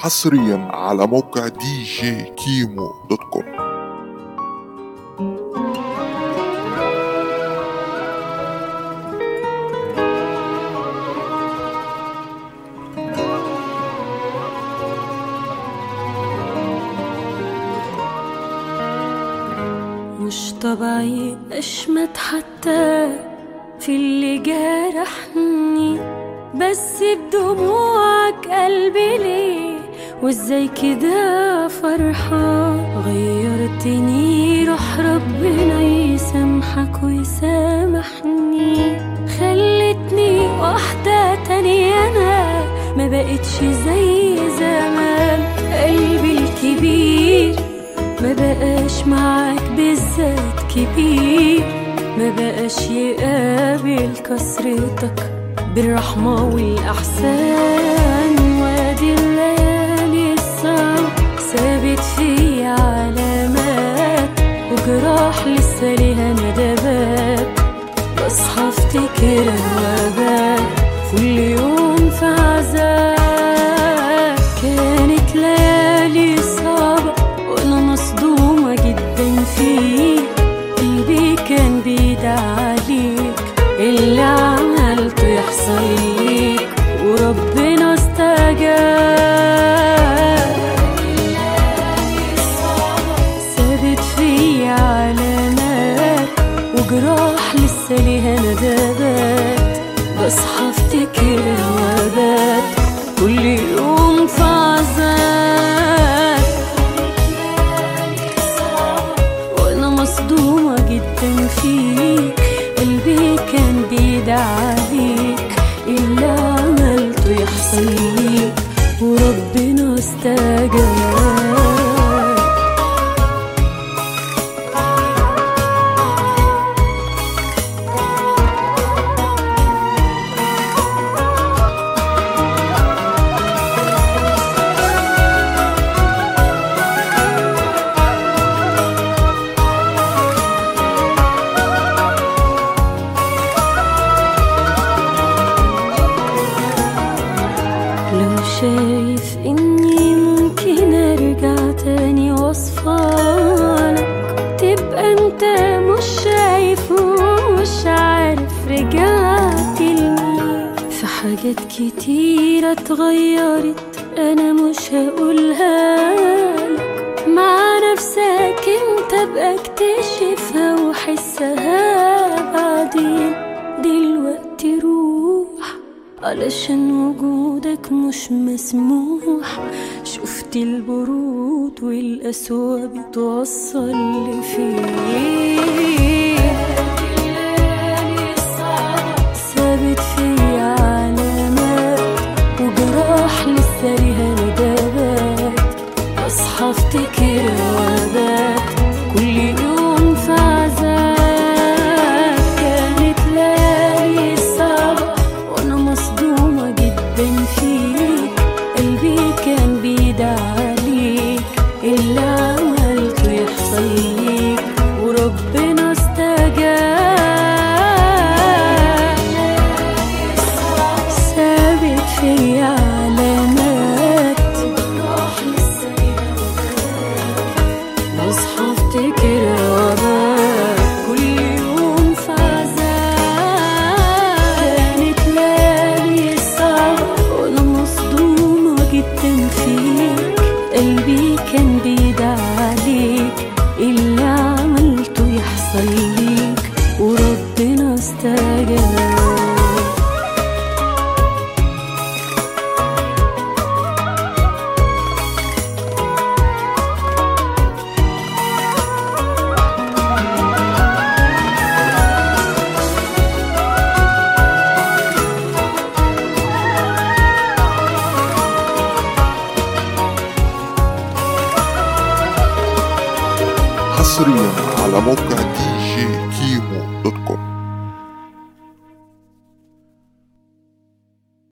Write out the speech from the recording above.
حصريا على موقع دي جي كيمو دوت كوم مش طبيعي اشمت حتى في اللي جرحني بس بدموعك قلبي ليه وازاي كده فرحان غيرتني روح ربنا يسامحك ويسامحني خلتني واحدة تانية انا ما بقتش زي زمان قلبي الكبير ما بقاش معاك بالذات كبير ما بقاش يقابل كسرتك بالرحمة والأحسان وادي الليالي الصعب سابت في علامات وجراح لسه ليها ندبات بصحى افتكر وابات كل يوم في عذاب كانت ليالي صعبة وانا مصدومة جدا فيك قلبي كان بيدعى عليك اللي عملته يحصل ليك وربنا استجاب ثابت في علامات وجراح لسه ليها ندبات بصحى افتكر وابات كل يوم في عذاب وانا مصدومة جدا فيك قلبي كان بيدعى عليك اللي عملته يحصل ليك وربنا استجاب لو شايف اني ممكن ارجع تاني واصفالك تبقى انت مش شايف ومش عارف رجعت لمين في حاجات كتيرة اتغيرت انا مش هقولها لك مع نفسك انت بقى اكتشفها وحسها بعدين دلوقتي روح علشان وجودك مش مسموح شفت البرود والقسوة بتوصل لفين ثابت في علامات وجراح لسه ليها ندبات اصحى افتكر وابات كل يوم في عذاب كانت ليالي صعبة وانا مصدومة جدا فيك قلبي كان بيدعى عليك اللي عملته يحصل ليك وربنا استجاب ثابت في علامات بصحى افتكر وابات كل يوم في عذاب كانت ليالي صعبة وانا مصدومة جدا فيك قلبي كان بيدعى عليك اللي عملته يحصل ليك وربنا استجاب حصريا على موقع دي جي كيمو دوت كوم